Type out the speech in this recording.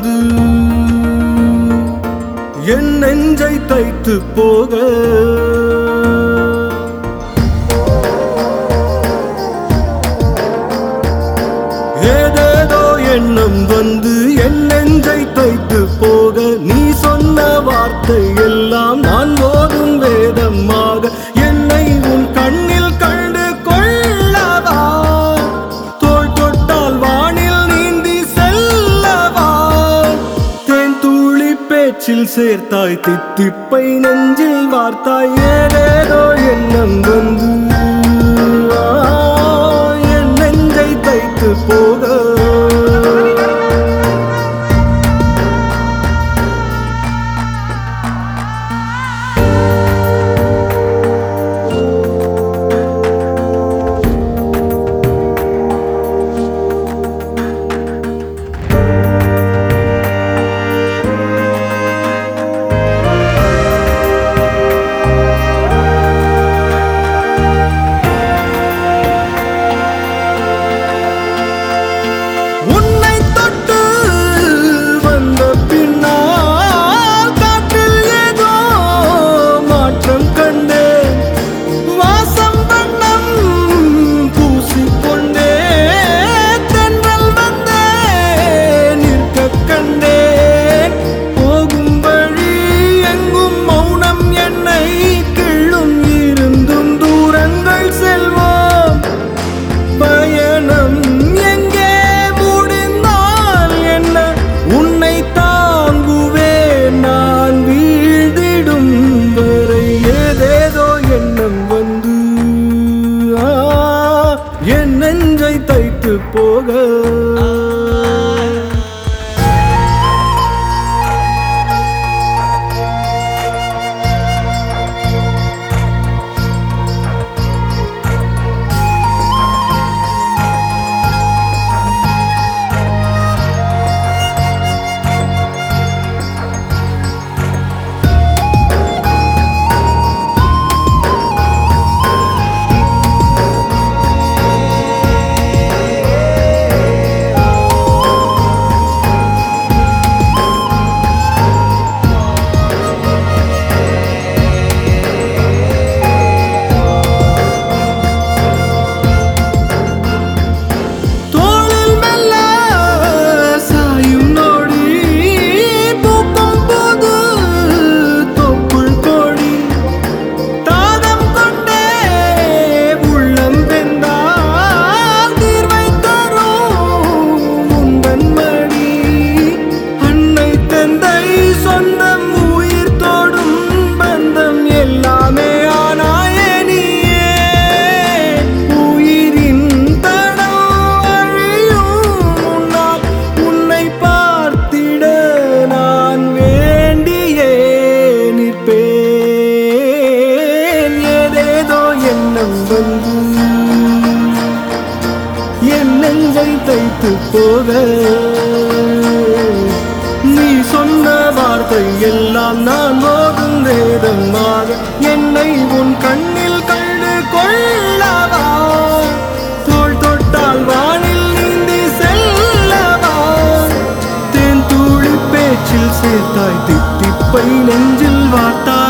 வந்து என் நெஞ்சை தைத்து போக ஏதேதோ எண்ணம் வந்து என் நெஞ்சை தைத்து போக நீ சொன்ன வார்த்தை எல்லாம் நான் ஓதும் வேதமாக என்னை உன் கண்ணில் கண்டு கொள்ளவா தோள் தொட்டால் வானில் நீந்தி செல்லவா தேன் தூளி பேச்சில் சேர்த்தாய் தித்திப்பை நெஞ்சில் வார்த்தாய் ஏதேதோ எண்ணம் வந்து ஆ, என் நெஞ்சை தைத்து போக உன்னை தொட்டு வந்த பின்னால் காற்றில் ஏதோ மாற்றம் கண்டேன் வாசம் வண்ணம் பூசிக்கொண்டே தென்றல் வந்தே நிற்க கண்டேன் போகும் வழி எங்கும் மௌனம் என்னை கிள்ளும் இருந்தும் தூரங்கள் செல்வோம் பயணம் எங்கே முடிந்தால் என்ன உன்னை தாங்குவேன் நான் வீழ்ந்திடும் வரை ஏதேதோ எண்ணம் வந்து ஆ, என் நெஞ்சை தைத்து போக தோளில் மெல்ல சாயும் நொடி பூக்கும் போது தொப்புள் கொடி தாகம் கொண்டே உள்ளம் வெந்தால் தீர்வை தரும் உந்தன் மடி அன்னை தந்தை சொந்தம் உயிர் தோடும் பந்தம் எல்லாமே ஆனாயே நீயே உயிரின் தடம் அழியும் முன்னால் உன்னை பார்த்திட நான் வேண்டியே நிற்பேன் ஏதேதோ எண்ணம் வந்து என் நெஞ்சை தைத்து போக நீ சொன்ன வார்த்தை எல்லாம் நான் ஓதும் வேதமாக என்னை உன் கண்ணில் கண்டு கொள்ளவா தோள் தொட்டால் வானில் நீந்தி செல்லவா தேன் தூளி பேச்சில் சேர்த்தாய் தித்திப்பை நெஞ்சில் வார்த்தாய்